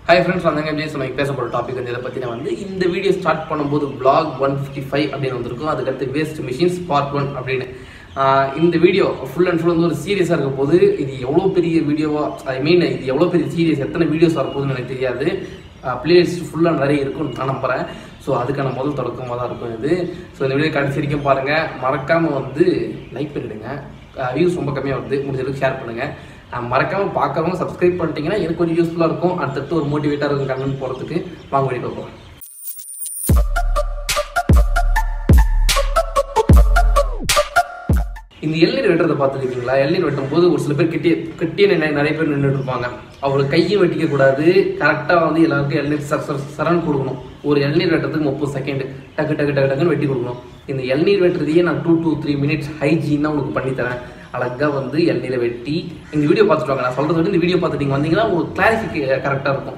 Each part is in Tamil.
ஹாய் ஃப்ரெண்ட்ஸ் வந்தாங்க எப்படி சொன்னாங்க பேச போகிற டாபிக் வந்து இதை பற்றி நான் வந்து இந்த வீடியோ ஸ்டார்ட் பண்ணும்போது vlog ஒன் ஃபிஃப்டி ஃபைவ் அப்படின்னு வந்திருக்கும் அதுக்கடுத்து வேஸ்ட் மிஷின்ஸ் பார்ட் ஒன் அப்படின்னு ஆஹ் இந்த வீடியோ ஃபுல் அண்ட் ஃபுல் வந்து ஒரு சீரியஸாக இருக்க போது இது எவ்வளோ பெரிய வீடியோவா ஐ மீன் இது எவ்வளோ பெரிய சீரியஸ் எத்தனை வீடியோஸ் வரப்போகுதுன்னு எனக்கு தெரியாது பிளேலிஸ்ட் ஃபுல்லாக நிறைய இருக்கும்னு நான் நம்புகிறேன் ஸோ அதுக்கான முதல் தொடக்கமாக தான் இருக்கும் இது ஸோ இந்த வீடியோ கடைசி வரைக்கும் பாருங்கள் மறக்காமல் வந்து லைக் பண்ணிவிடுங்க வியூஸ் ரொம்ப கம்மியாக வருது முடிஞ்ச அளவுக்கு ஷேர் பண்ணுங்கள் அஹ் மறக்காம பார்க்கறவங்க சப்ஸ்கிரைப் பண்ணிட்டீங்கன்னா எனக்கு கொஞ்சம் யூஸ்ஃபுல்லாக இருக்கும் அடுத்தடுத்து ஒரு மோட்டிவேட்டாக இருக்கும் கண்டென்ட் போகிறதுக்கு வாங்க வீடியோ பார்ப்போம் இந்த இளநீர் வெட்டுறதை பார்த்துருக்கீங்களா இளநீர் வெட்டும் போது ஒரு சில பேர் கிட்டிய கிட்டிய நின்று நிறைய பேர் நின்றுட்டு இருப்பாங்க அவர் கையை வெட்டிக்க கூடாது கரெக்டாக வந்து எல்லாருக்கும் இளநீர் சர சர சரன் கொடுக்கணும் ஒரு இளநீர் வெட்டுறதுக்கு முப்பது செகண்ட் டக்கு டக்கு டக்கு டக்குன்னு வெட்டி கொடுக்கணும் இந்த இளநீர் வெட்டுறதையே நான் டூ டூ த்ரீ மினிட்ஸ் ஹைஜீனாக உங்களுக்கு பண்ணித்தரேன் அழகாக வந்து இளநீரை வெட்டி இந்த வீடியோ பார்த்துட்டு வாங்க நான் சொல்கிறத விட இந்த வீடியோ பார்த்துட்டு நீங்க வந்தீங்கன்னா உங்களுக்கு கிளாரிஃபிகே கரெக்டாக இருக்கும்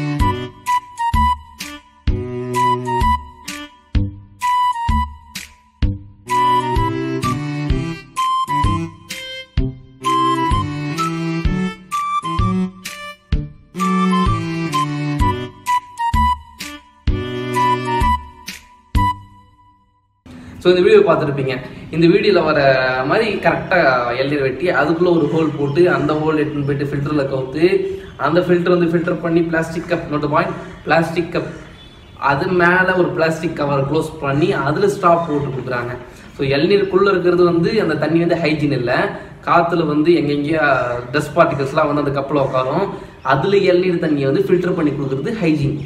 ஸோ இந்த வீடியோ பார்த்துருப்பீங்க இந்த வீடியோவில் வர மாதிரி கரெக்டாக எல்நீர் வெட்டி அதுக்குள்ளே ஒரு ஹோல் போட்டு அந்த ஹோல் எடுத்துன்னு போயிட்டு ஃபில்டரில் கவுத்து அந்த ஃபில்டர் வந்து ஃபில்டர் பண்ணி plastic cup note point plastic cup அது மேலே ஒரு பிளாஸ்டிக் கவர் க்ளோஸ் பண்ணி அதில் ஸ்டாப் போட்டு கொடுக்குறாங்க ஸோ இளநீருக்குள்ளே இருக்கிறது வந்து அந்த தண்ணி வந்து ஹைஜீன் இல்லை காற்றுல வந்து எங்கெங்கேயா டஸ்ட் பார்ட்டிகல்ஸ்லாம் வந்து அந்த கப்பில் உட்காரும் அதில் இளநீர் தண்ணியை வந்து ஃபில்டர் பண்ணி கொடுக்குறது ஹைஜீன்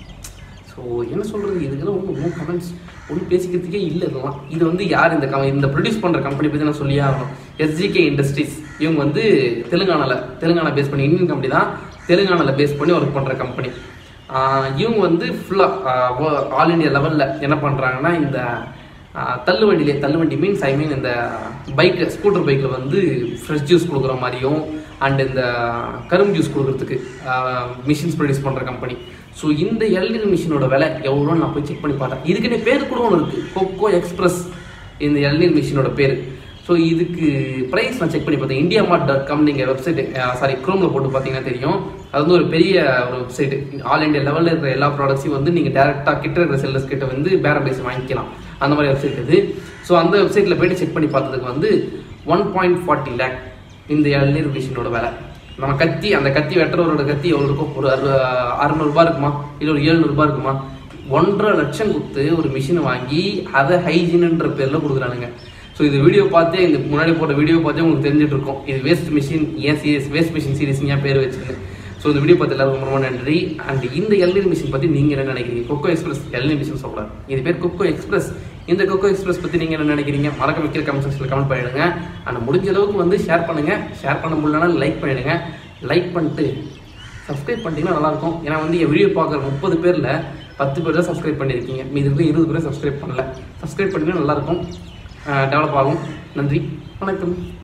ஸோ என்ன சொல்கிறது இதுக்கெல்லாம் ஒன்றும் ஒன்றும் கமெண்ட்ஸ் ஒன்றும் பேசிக்கிறதுக்கே இல்லை இதெல்லாம் இது வந்து யார் இந்த கம் இந்த ப்ரொடியூஸ் பண்ணுற கம்பெனி பற்றி நான் சொல்லியே ஆகணும் எஸ்ஜிகே இண்டஸ்ட்ரீஸ் இவங்க வந்து தெலுங்கானாவில் தெலுங்கானா பேஸ் பண்ணி இந்தியன் கம்பெனி தான் தெலுங்கானாவில் பேஸ் பண்ணி ஒர்க் பண்ணுற கம்பெனி இவங்க வந்து ஃபுல்லாக ஆல் இண்டியா லெவலில் என்ன பண்ணுறாங்கன்னா இந்த ஆஹ், தள்ளுவண்டியிலே தள்ளுவண்டி மீன்ஸ் ஐ மீன் இந்த பைக் ஸ்கூட்டர் பைக்கில் வந்து ஃப்ரெஷ் ஜூஸ் கொடுக்குற மாதிரியும் அண்ட் இந்த கரும்பு ஜூஸ் கொடுக்குறதுக்கு மிஷின்ஸ் ப்ரொடியூஸ் பண்ணுற கம்பெனி ஸோ இந்த எல்இடி மிஷினோட விலை எவ்வளோன்னு நான் போய் செக் பண்ணி பார்த்தேன் இதுக்குன்னே பேர் கூட ஒன்று இருக்குது கொக்கோ எக்ஸ்பிரஸ் இந்த எல்இடி மிஷினோட பேர் ஸோ இதுக்கு ப்ரைஸ் நான் செக் பண்ணி பார்த்தேன் இந்தியா மார்ட் டாட் காம் நீங்கள் வெப்சைட் சாரி க்ரோமில் போட்டு பார்த்தீங்கன்னா தெரியும் அது வந்து ஒரு பெரிய ஒரு வெப்சைட் ஆல் இண்டியா லெவலில் இருக்கிற எல்லா ப்ராடக்ட்ஸையும் வந்து நீங்கள் டேரெக்டாக கிட்ட இருக்கிற செல்லர்ஸ் கிட்ட வந்து பேரம் பேசி வாங்கிக்கலாம் அந்த மாதிரி வெப்சைட் இது ஸோ அந்த வெப்சைட்டில் போயிட்டு செக் பண்ணி பார்த்ததுக்கு வந்து ஒன் பாயிண்ட் ஃபார்ட்டி லேக் இந்த இளநீர் மிஷினோட விலை நம்ம கத்தி அந்த கத்தி வெட்டுறவரோட கத்தி எவ்வளோ இருக்கும் ஒரு அறு அறுநூறுபா இருக்குமா இல்லை ஒரு எழுநூறுபா இருக்குமா ஒன்றரை லட்சம் கொடுத்து ஒரு மிஷினை வாங்கி அதை ஹைஜீனுன்ற பேரில் கொடுக்குறானுங்க ஸோ இது வீடியோ பார்த்தே இந்த முன்னாடி போட்ட வீடியோ பார்த்தே உங்களுக்கு தெரிஞ்சிட்டு இருக்கும் இது வேஸ்ட் மிஷின் ஏன் சீரியஸ் வேஸ்ட் மிஷின் சீரியஸ் ஏன் பேர் வச்சிருக்கு ஸோ இந்த வீடியோ பார்த்து எல்லாருக்கும் ரொம்ப ரொம்ப நன்றி அண்ட் இந்த எல்இடி மிஷின் பற்றி நீங்கள் என்ன நினைக்கிறீங்க கொக்கோ எக்ஸ்பிரஸ் எல்இடி மிஷின் சொல்லக்கூடாது இது பேர் கொக்கோ எக்ஸ்பிரஸ் இந்த கொக்கோ எக்ஸ்பிரஸ் பற்றி நீங்கள் என்ன நினைக்கிறீங்க மறக்க வைக்கிற கமெண்ட் செக்ஷனில் கமெண்ட் பண்ணிடுங்க அண்ட் முடிஞ்ச அளவுக்கு வந்து ஷேர் பண்ணுங்கள் ஷேர் பண்ண முடியலனா லைக் பண்ணிடுங்க லைக் பண்ணிட்டு சப்ஸ்கிரைப் பண்ணிட்டீங்கன்னா நல்லாயிருக்கும் ஏன்னா வந்து என் வீடியோ பார்க்குற முப்பது பேரில் பத்து பேர் தான் சப்ஸ்கிரைப் பண்ணியிருக்கீங்க மீதி இருக்க இருபது பேர் சப்ஸ்கிரைப் பண்ணல சப்ஸ்கிரைப் பண்ணிங்கன்னா நல்லாயிருக்கும் டெவலப் ஆகும் நன்றி வணக்கம்